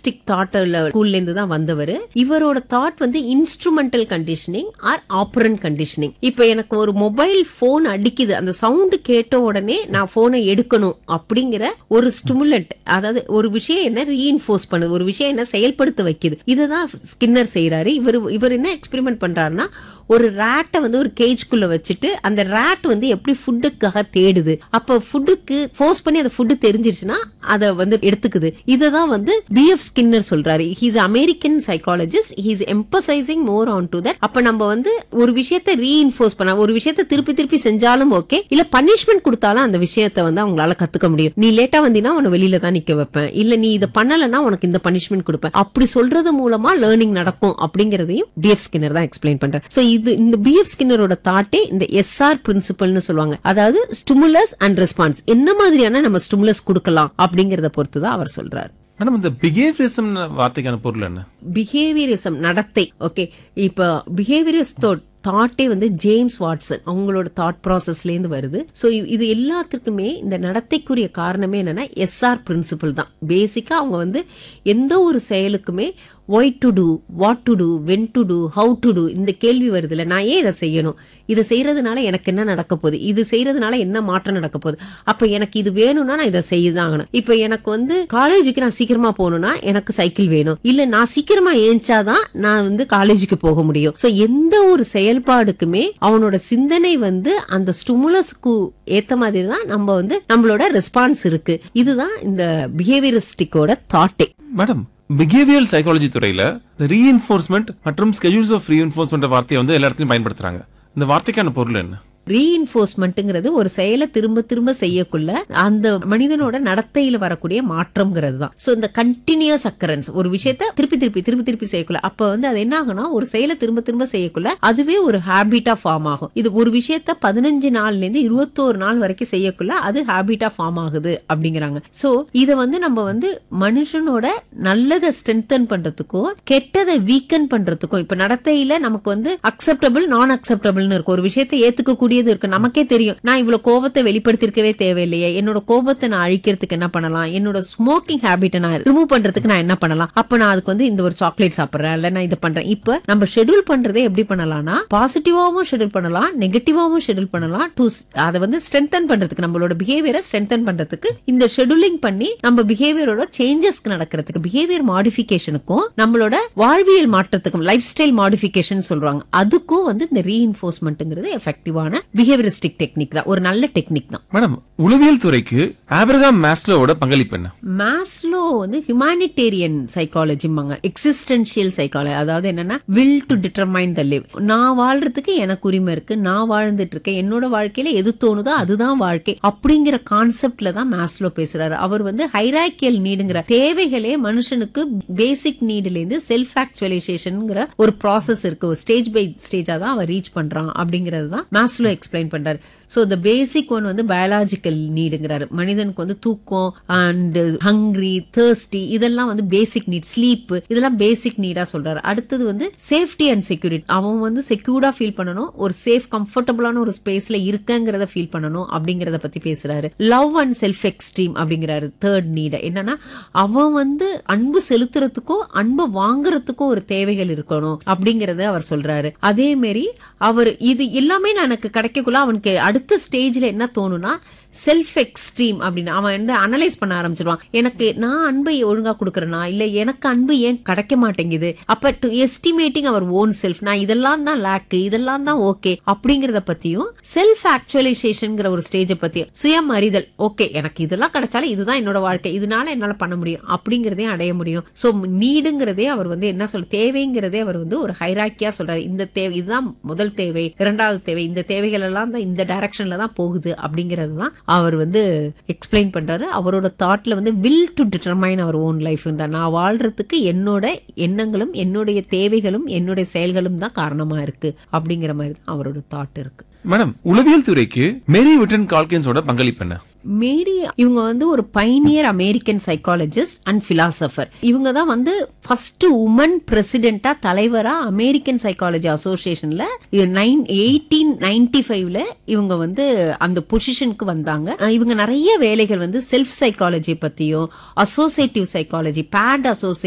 behaviouristic தாட்ல ஸ்கூல்ல இருந்து தான் வந்தவர் இவரோட தாட் வந்து instrumental conditioning or operant conditioning இப்போ எனக்கு ஒரு மொபைல் போன் அடிக்குது அந்த சவுண்ட் கேட்ட உடனே நான் போனை எடுக்கணும் அப்படிங்கிற ஒரு ஸ்டிமுலண்ட் அதாவது ஒரு விஷயம் என்ன ரீஇன்ஃபோர்ஸ் பண்ணுது ஒரு விஷயம் என்ன செயல்படுத்த வைக்குது இதுதான் ஸ்கின்னர் செய்யறாரு இவர் இவர் என்ன எக்ஸ்பெரிமெண்ட் பண்றாருன்னா ஒரு ரேட்டை வந்து ஒரு கேஜ்குள்ள வச்சுட்டு அந்த ரேட் வந்து எப்படி ஃபுட்டுக்காக தேடுது அப்ப ஃபுட்டுக்கு ஃபோர்ஸ் பண்ணி அந்த ஃபுட்டு தெரிஞ்சிருச்சுன்னா அதை வந்து எடுத்துக்குது இதை தான் வந்து பிஎஃப் ஸ்கின்னர் சொல்றாரு he's American psychologist he's emphasizing more on to that அப்ப நம்ம வந்து ஒரு விஷயத்தை ரீஇன்ஃபோர்ஸ் பண்ண ஒரு விஷயத்தை திருப்பி திருப்பி செஞ்சாலும் ஓகே இல்ல பனிஷ்மெண்ட் கொடுத்தாலும் அந்த விஷயத்தை வந்து அவங்களால கத்துக்க முடியும் நீ லேட்டா வந்தீங்கன்னா உன்னை வெளியில தான் நிக்க வைப்பேன் இல்ல நீ இதை பண்ணலன்னா உனக்கு இந்த பனிஷ்மெண்ட் கொடுப்பேன் அப்படி சொல்றது மூலமா லேர்னிங் நடக்கும் அப்படிங்கறதையும் பிஎஃப் ஸ்கின்னர் தான் எக்ஸ்பிளைன் பண்றேன் சோ இது இந்த பிஎஃப் ஸ்கின்னரோட தாட்டே இந்த எஸ்ஆர் பிரின்சிபல்னு சொல்லுவாங்க அதாவது ஸ்டிமுலஸ் அண்ட் ரெஸ்பான்ஸ் என்ன மாதிரியான நம்ம ஸ்டிமுலஸ் கொடுக்கலாம் அப்படிங்கறத பொறுத்து தான் அவர் சொல்றாரு மேடம் இந்த பிஹேவியரிசம் வார்த்தைக்கான பொருள் என்ன பிஹேவியரிசம் நடத்தை ஓகே இப்போ பிஹேவியரிஸ் தாட்டே வந்து ஜேம்ஸ் வாட்சன் அவங்களோட தாட் ப்ராசஸ்ல இருந்து வருது ஸோ இது எல்லாத்துக்குமே இந்த நடத்தைக்குரிய காரணமே என்னன்னா எஸ்ஆர் பிரின்சிபல் தான் பேசிக்கா அவங்க வந்து எந்த ஒரு செயலுக்குமே why to do what to do when to do how to do இந்த கேள்வி வருதுல்ல நான் ஏன் இதை செய்யணும் இதை செய்யறதுனால எனக்கு என்ன நடக்க போகுது இது செய்யறதுனால என்ன மாற்றம் நடக்க போகுது அப்ப எனக்கு இது வேணும்னா நான் இதை செய்யதான் ஆகணும் இப்ப எனக்கு வந்து காலேஜுக்கு நான் சீக்கிரமா போகணும்னா எனக்கு சைக்கிள் வேணும் இல்ல நான் சீக்கிரமா ஏஞ்சாதான் நான் வந்து காலேஜுக்கு போக முடியும் சோ எந்த ஒரு செயல்பாடுக்குமே அவனோட சிந்தனை வந்து அந்த ஸ்டிமுலஸ்க்கு ஏத்த மாதிரி தான் நம்ம வந்து நம்மளோட ரெஸ்பான்ஸ் இருக்கு இதுதான் இந்த பிஹேவியரிஸ்டிக்கோட தாட்டே மேடம் பிஹேவியல் சைக்காலஜி துறையில ரீஎன்ஃபோர்ஸ்மெண்ட் மற்றும் ஸ்கெடியூல்ஸ் ஆஃப் ரீஎன்ஃபோர்ஸ்மெண்ட் வார்த்தையை வந்து எல்லா இடத்துலயும் பயன்படுத்துறாங்க இந்த வார்த்தைக்கான பொருள் என்ன ரீஇன்ஃபோர்ஸ்மெண்ட்ங்கிறது ஒரு செயலை திரும்ப திரும்ப செய்யக்குள்ள அந்த மனிதனோட நடத்தையில வரக்கூடிய மாற்றம்ங்கிறது தான் சோ இந்த கண்டினியூஸ் அக்கரன்ஸ் ஒரு விஷயத்த திருப்பி திருப்பி திருப்பி திருப்பி செய்யக்குள்ள அப்ப வந்து அது என்ன ஆகும்னா ஒரு செயலை திரும்ப திரும்ப செய்யக்குள்ள அதுவே ஒரு ஹேபிட்டா ஃபார்ம் ஆகும் இது ஒரு விஷயத்த பதினஞ்சு நாள்ல இருந்து இருபத்தோரு நாள் வரைக்கும் செய்யக்குள்ள அது ஹேபிட்டா ஃபார்ம் ஆகுது அப்படிங்கிறாங்க சோ இத வந்து நம்ம வந்து மனுஷனோட நல்லதை ஸ்ட்ரென்தன் பண்றதுக்கும் கெட்டதை வீக்கன் பண்றதுக்கும் இப்ப நடத்தையில நமக்கு வந்து அக்செப்டபிள் நான் அக்செப்டபிள்னு இருக்கும் ஒரு விஷயத்தை ஏத்துக்கக்கூடியது இருக்கு நமக்கே தெரியும் நான் இவ்வளவு கோபத்தை வெளிப்படுத்திருக்கவே தேவையில்லையே என்னோட கோபத்தை நான் அழிக்கிறதுக்கு என்ன பண்ணலாம் என்னோட ஸ்மோக்கிங் ஹேபிட்டை நான் ரிமூவ் பண்றதுக்கு நான் என்ன பண்ணலாம் அப்ப நான் அதுக்கு வந்து இந்த ஒரு சாக்லேட் சாப்பிடுறேன் இல்ல நான் இதை பண்றேன் இப்ப நம்ம ஷெட்யூல் பண்றதே எப்படி பண்ணலாம்னா பாசிட்டிவாவும் ஷெட்யூல் பண்ணலாம் நெகட்டிவாவும் ஷெட்யூல் பண்ணலாம் டு அதை வந்து ஸ்ட்ரென்தன் பண்றதுக்கு நம்மளோட பிஹேவியரை ஸ்ட்ரென்தன் பண்றதுக்கு இந்த ஷெட்யூலிங் பண்ணி நம்ம பிஹேவியரோட சேஞ்சஸ்க்கு நடக்கிறதுக்கு பிஹேவியர் மாடிஃபிகேஷனுக்கும் நம்மளோட வாழ்வியல் மாற்றத்துக்கும் லைஃப் ஸ்டைல் மாடிஃபிகேஷன் சொல்றாங்க அதுக்கும் வந்து இந்த ரீஇன்ஃபோர்ஸ்மெண்ட்ங்கிறது எஃபெக்டிவான பிஹேவியரிஸ்டிக் டெக்னிக் தான் ஒரு நல்ல டெக்னிக் தான் மேடம் உளவியல் துறைக்கு ஆபிரகாம் மேஸ்லோவோட பங்களிப்பு என்ன மாஸ்லோ வந்து ஹியூமானிட்டேரியன் சைக்காலஜிம்பாங்க எக்ஸிஸ்டன்ஷியல் சைக்காலஜி அதாவது என்னன்னா will to determine the live நான் வாழ்றதுக்கு எனக்கு உரிமை இருக்கு நான் வாழ்ந்துட்டு இருக்கேன் என்னோட வாழ்க்கையில எது தோணுதோ அதுதான் வாழ்க்கை அப்படிங்கிற கான்செப்ட்ல தான் மாஸ்லோ பேசுறாரு அவர் வந்து ஹைராக்கியல் நீடுங்கிற தேவைகளே மனுஷனுக்கு பேசிக் நீடுல இருந்து செல்ஃப் ஆக்சுவலைசேஷன்ங்கிற ஒரு ப்ராசஸ் இருக்கு ஒரு ஸ்டேஜ் பை ஸ்டேஜா தான் அவன் ரீச் பண்றான் அப்படிங்கறது தான் மாஸ்லோ எக்ஸ்பிளைன் பண்றாரு சோ the பேசிக் ஒன் வந்து பயாலாஜிக்கல் நீடுங்கிறாரு மனிதனுக்கு வந்து தூக்கம் அண்ட் ஹங்க்ரி தேர்ஸ்டி இதெல்லாம் வந்து பேசிக் நீட் ஸ்லீப் இதெல்லாம் பேசிக் நீடா சொல்றாரு அடுத்தது வந்து சேஃப்டி அண்ட் செக்யூரிட்டி அவன் வந்து செக்யூர்டா ஃபீல் பண்ணணும் ஒரு சேஃப் கம்ஃபர்டபுளான ஒரு ஸ்பேஸ்ல இருக்கங்கிறத ஃபீல் பண்ணணும் அப்படிங்கறத பத்தி பேசுறாரு லவ் அண்ட் செல்ஃப் எக்ஸ்ட்ரீம் அப்படிங்கிறாரு தேர்ட் நீட என்னன்னா அவன் வந்து அன்பு செலுத்துறதுக்கும் அன்பை வாங்குறதுக்கும் ஒரு தேவைகள் இருக்கணும் அப்படிங்கறத அவர் சொல்றாரு அதே மாதிரி அவர் இது எல்லாமே நான் எனக்கு கிடைக்கக்குள்ள அவனுக்கு அடுத்த ஸ்டேஜ்ல என்ன தோணும்னா செல்ஃப் எக்ஸ்ட்ரீம் அப்படின்னு அவன் வந்து அனலைஸ் பண்ண ஆரம்பிச்சிருவான் எனக்கு நான் அன்பை ஒழுங்கா கொடுக்கறேனா இல்ல எனக்கு அன்பு ஏன் கிடைக்க மாட்டேங்குது அப்ப டு எஸ்டிமேட்டிங் அவர் ஓன் செல்ஃப் நான் இதெல்லாம் தான் லேக்கு இதெல்லாம் தான் ஓகே அப்படிங்கறத பத்தியும் செல்ஃப் ஆக்சுவலைசேஷன்ங்கிற ஒரு ஸ்டேஜை பத்தியும் சுயம் அறிதல் ஓகே எனக்கு இதெல்லாம் கிடைச்சாலும் இதுதான் என்னோட வாழ்க்கை இதனால என்னால பண்ண முடியும் அப்படிங்கறதையும் அடைய முடியும் சோ நீடுங்கிறதே அவர் வந்து என்ன சொல் தேவைங்கிறதே அவர் வந்து ஒரு ஹைராக்கியா சொல்றாரு இந்த தேவை இதுதான் முதல் தேவை இரண்டாவது தேவை இந்த தேவைகள் எல்லாம் தான் இந்த டைரக்ஷன்ல தான் போகுது அப்படிங்கிறது தான் அவர் வந்து எக்ஸ்பிளைன் பண்றாரு அவரோட தாட்ல வந்து வில் டு டிட்டர்மைன் அவர் ஓன் லைஃப் தான் நான் வாழ்றதுக்கு என்னோட எண்ணங்களும் என்னுடைய தேவைகளும் என்னுடைய செயல்களும் தான் காரணமா இருக்கு அப்படிங்கிற மாதிரி தான் அவரோட தாட் இருக்கு மேடம் உளவியல் துறைக்கு மேரி விட்டன் கால்கின்ஸோட பங்களிப்பு என்ன மேரி இவங்க வந்து ஒரு pioneer American psychologist and philosopher இவங்க தான் வந்து ஃபர்ஸ்ட் உமன் பிரசிடென்டா தலைவரா அமெரிக்கன் சைக்காலஜி அசோசியேஷன்ல நைன் எயிட்டீன் நைன்டி ஃபைவ்ல இவங்க வந்து அந்த பொசிஷனுக்கு வந்தாங்க அஹ் இவங்க நிறைய வேலைகள் வந்து செல்ஃப் சைக்காலஜி பத்தியும் அசோசியேட்டிவ் சைக்காலஜி பேட் அசோசியேட்